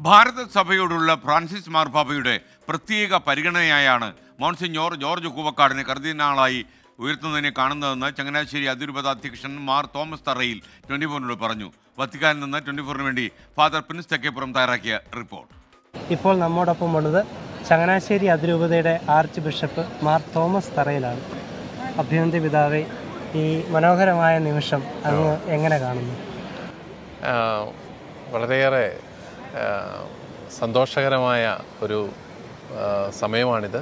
ഭാരതസഭയോടുള്ള Francis മാർപ്പാപ്പയുടെ പ്രത്യേക പരിഗണനയായാണ് monsignor George കൂവക്കാടിനെ കർദിനാളായി ഉയർത്തുന്നതിനെ കാണുന്നതെന്ന് ചങ്ങനാശ്ശേരി അതിരൂപത അധ്യക്ഷൻ മാർ തോമസ് തറയിൽ ട്വന്റി ഫോറിനോട് പറഞ്ഞു വത്തിക്കാനിൽ നിന്ന് ട്വന്റി ഫോറിന് വേണ്ടി ഫാദർ പ്രിൻസ് തെക്കേപ്പുറം തയ്യാറാക്കിയ റിപ്പോർട്ട് ഇപ്പോൾ നമ്മോടൊപ്പം ഉള്ളത് ചങ്ങനാശ്ശേരി അതിരൂപതയുടെ ആർച്ച് ബിഷപ്പ് മാർ തോമസ് തറയിലാണ് അഭ്യന്തര പിതാവെ ഈ മനോഹരമായ നിമിഷം അങ്ങ് എങ്ങനെ കാണുന്നു ആ, വളരെയേറെ ആ, സന്തോഷകരമായ ഒരു ആ, സമയമാണിത്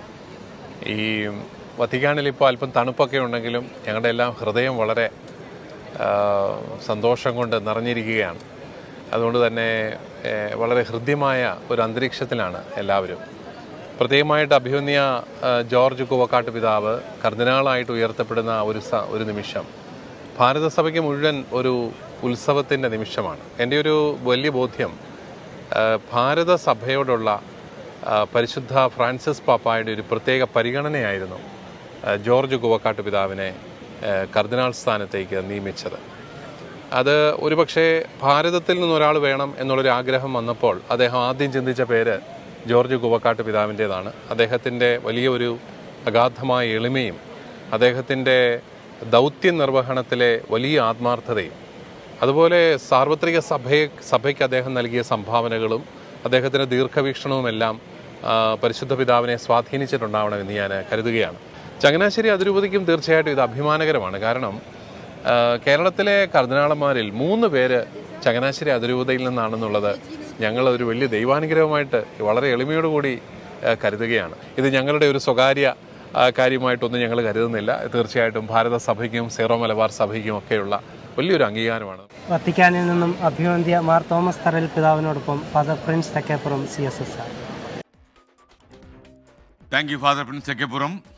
ഈ വത്തിക്കാനിൽ ഇപ്പോൾ അല്പം തണുപ്പൊക്കെ ഉണ്ടെങ്കിലും ഞങ്ങളുടെ എല്ലാം ഹൃദയം വളരെ ആ, സന്തോഷം കൊണ്ട് നിറഞ്ഞിരിക്കുകയാണ് അതുകൊണ്ട് തന്നെ ഏ, വളരെ ഹൃദ്യമായ ഒരു അന്തരീക്ഷത്തിലാണ് എല്ലാവരും പ്രത്യേകമായിട്ട് അഭിമന്യ ആ, ജോർജ് കുവക്കാട്ട് പിതാവ് കർദിനാളായിട്ട് ഉയർത്തപ്പെടുന്ന ഒരു സ- ഒരു നിമിഷം ഭാരതസഭയ്ക്ക് മുഴുവൻ ഒരു ഉത്സവത്തിൻ്റെ നിമിഷമാണ് എൻ്റെ ഒരു വലിയ ബോധ്യം ആ, ഭാരതസഭയോടുള്ള ആ, പരിശുദ്ധ ഫ്രാൻസിസ് പാപ്പായുടെ ഒരു പ്രത്യേക പരിഗണനയായിരുന്നു ആ, ജോർജ് കുവക്കാട്ട് പിതാവിനെ ആ, കർദിനാൾ സ്ഥാനത്തേക്ക് നിയമിച്ചത് അത് ഒരുപക്ഷെ ഭാരതത്തിൽ നിന്ന് ഒരാൾ വേണം എന്നുള്ളൊരു ആഗ്രഹം വന്നപ്പോൾ അദ്ദേഹം ആദ്യം ചിന്തിച്ച പേര് ജോർജ് കുവക്കാട്ട് പിതാവിൻ്റേതാണ് അദ്ദേഹത്തിൻ്റെ വലിയൊരു അഗാധമായ എളിമയും അദ്ദേഹത്തിൻ്റെ ദൗത്യ നിർവഹണത്തിലെ വലിയ ആത്മാർത്ഥതയും അതുപോലെ സാർവത്രിക സഭയെ സഭയ്ക്ക് അദ്ദേഹം നൽകിയ സംഭാവനകളും അദ്ദേഹത്തിൻ്റെ ദീർഘവീക്ഷണവുമെല്ലാം ആ, പരിശുദ്ധ പിതാവിനെ സ്വാധീനിച്ചിട്ടുണ്ടാവണമെന്ന് ഞാൻ കരുതുകയാണ് ചങ്ങനാശ്ശേരി അതിരൂപതയ്ക്കും തീർച്ചയായിട്ടും ഇത് അഭിമാനകരമാണ് കാരണം ആ, കേരളത്തിലെ കർദിനാളന്മാരിൽ മൂന്ന് പേര് ചങ്ങനാശ്ശേരി അതിരൂപതയിൽ നിന്നാണെന്നുള്ളത് ഞങ്ങൾ ഒരു വലിയ ദൈവാനുഗ്രഹമായിട്ട് വളരെ എളിമയോടുകൂടി ആ, കരുതുകയാണ് ഇത് ഞങ്ങളുടെ ഒരു സ്വകാര്യ ആ, കാര്യമായിട്ടൊന്നും ഞങ്ങൾ കരുതുന്നില്ല തീർച്ചയായിട്ടും ഭാരതസഭയ്ക്കും സീറോ മലബാർ സഭയ്ക്കും ഒക്കെയുള്ള വലിയൊരു അംഗീകാരമാണ് വത്തിക്കാനിൽ നിന്നും അഭിവന്ധ്യ മാർ തോമസ് തറയിൽ പിതാവിനോടൊപ്പം father Prince Thekkeppuram C S S R thank you father Prince Thekkeppuram